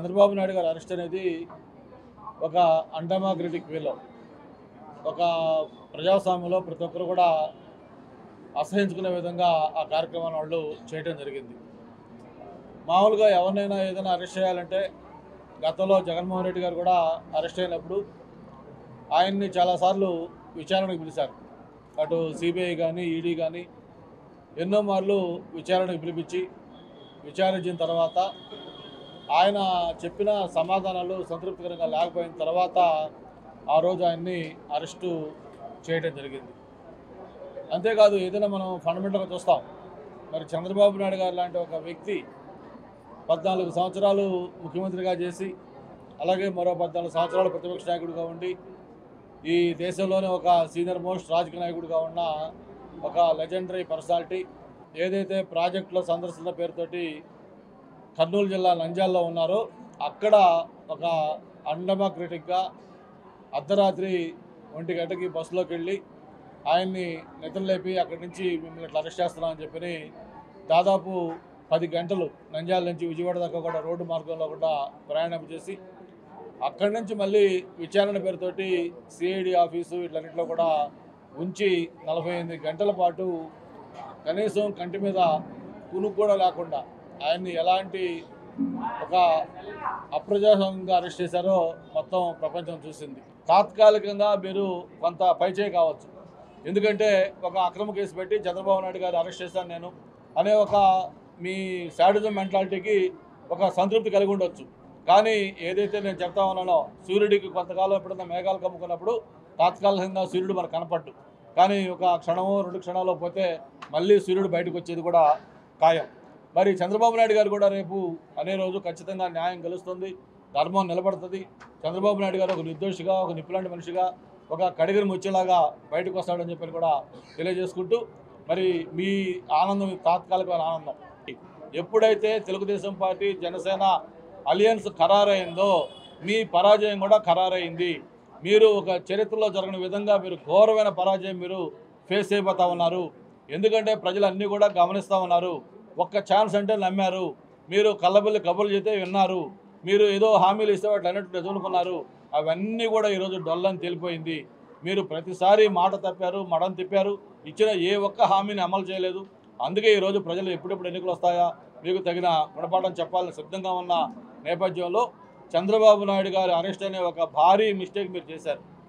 చంద్రబాబు నాయుడు గారి అరెస్ట్ అనేది ఒక అండమాగ్రటిక్ వేలో ఒక ప్రజాస్వామ్యంలో ప్రతి ఒక్కరు కూడా అసహించుకునే విధంగా ఆ కార్యక్రమాన్ని వాళ్ళు చేయడం జరిగింది మామూలుగా ఎవరినైనా ఏదైనా అరెస్ట్ చేయాలంటే గతంలో జగన్మోహన్ రెడ్డి గారు కూడా అరెస్ట్ అయినప్పుడు ఆయన్ని చాలాసార్లు విచారణకు పిలిచారు అటు సిబిఐ కానీ ఈడీ కానీ ఎన్నో మార్లు విచారణకు పిలిపించి విచారించిన తర్వాత ఆయన చెప్పిన సమాధానాలు సంతృప్తికరంగా లేకపోయిన తర్వాత ఆ రోజు ఆయన్ని అరెస్టు చేయడం జరిగింది అంతేకాదు ఏదైనా మనం ఫండమెంటల్గా చూస్తాం మరి చంద్రబాబు నాయుడు గారు లాంటి ఒక వ్యక్తి పద్నాలుగు సంవత్సరాలు ముఖ్యమంత్రిగా చేసి అలాగే మరో పద్నాలుగు సంవత్సరాలు ప్రతిపక్ష నాయకుడిగా ఉండి ఈ దేశంలోనే ఒక సీనియర్ మోస్ట్ రాజకీయ నాయకుడిగా ఉన్న ఒక లెజెండరీ పర్సనాలిటీ ఏదైతే ప్రాజెక్టుల సందర్శన పేరుతోటి కర్నూలు జిల్లా నంద్యాలలో ఉన్నారో అక్కడ ఒక అండమోక్రటిక్గా అర్ధరాత్రి ఒంటి గంటకి బస్సులోకి వెళ్ళి ఆయన్ని నిద్రలేపి అక్కడి నుంచి మిమ్మల్ని ఇట్లా అరెస్ట్ చేస్తున్నామని చెప్పి దాదాపు పది గంటలు నంద్యాల నుంచి విజయవాడ దాకా కూడా రోడ్డు మార్గంలో కూడా ప్రయాణం చేసి అక్కడి నుంచి మళ్ళీ విచారణ పేరుతోటి సిఐడి ఆఫీసు ఇట్లన్నింటిలో కూడా ఉంచి నలభై ఎనిమిది గంటల పాటు కనీసం కంటి మీద కునుకు కూడా లేకుండా ఆయన్ని ఎలాంటి ఒక అప్రజాస్వామ్యంగా అరెస్ట్ చేశారో మొత్తం ప్రపంచం చూసింది తాత్కాలికంగా మీరు కొంత పైచే కావచ్చు ఎందుకంటే ఒక అక్రమ కేసు పెట్టి చంద్రబాబు నాయుడు గారు అరెస్ట్ చేశాను నేను అనే ఒక మీ శాడిజం మెంటాలిటీకి ఒక సంతృప్తి కలిగి ఉండొచ్చు కానీ ఏదైతే నేను చెప్తా ఉన్నానో సూర్యుడికి కొంతకాలం ఎప్పుడన్నా మేఘాలు కమ్ముకున్నప్పుడు తాత్కాలికంగా సూర్యుడు మనకు కనపడ్డు కానీ ఒక క్షణమో రెండు క్షణాల్లో పోతే మళ్ళీ సూర్యుడు బయటకు వచ్చేది కూడా ఖాయం మరి చంద్రబాబు నాయుడు గారు కూడా రేపు అనే రోజు ఖచ్చితంగా న్యాయం గెలుస్తుంది ధర్మం నిలబడుతుంది చంద్రబాబు నాయుడు గారు ఒక నిర్దోషిగా ఒక నిప్పులాంటి మనిషిగా ఒక కడిగిరి ముచ్చేలాగా బయటకు వస్తాడని చెప్పి కూడా తెలియజేసుకుంటూ మరి మీ ఆనందం మీ తాత్కాలికమైన ఆనందం ఎప్పుడైతే తెలుగుదేశం పార్టీ జనసేన అలియన్స్ ఖరారైందో మీ పరాజయం కూడా ఖరారైంది మీరు ఒక చరిత్రలో జరగని విధంగా మీరు ఘోరమైన పరాజయం మీరు ఫేస్ అయిపోతా ఉన్నారు ఎందుకంటే ప్రజలు అన్నీ కూడా గమనిస్తూ ఉన్నారు ఒక్క ఛాన్స్ అంటే నమ్మారు మీరు కళ్ళబల్లి కబుర్లు చెప్తే విన్నారు మీరు ఏదో హామీలు ఇస్తే వాటి అన్నట్టు ఎదుర్కొన్నారు అవన్నీ కూడా ఈరోజు డొల్లని తేలిపోయింది మీరు ప్రతిసారి మాట తప్పారు మడం తిప్పారు ఇచ్చిన ఏ ఒక్క హామీని అమలు చేయలేదు అందుకే ఈరోజు ప్రజలు ఎప్పుడెప్పుడు ఎన్నికలు వస్తాయా మీకు తగిన గుణపాఠం చెప్పాలని సిద్ధంగా ఉన్న నేపథ్యంలో చంద్రబాబు నాయుడు గారి అరెస్ట్ అనే ఒక భారీ మిస్టేక్ మీరు చేశారు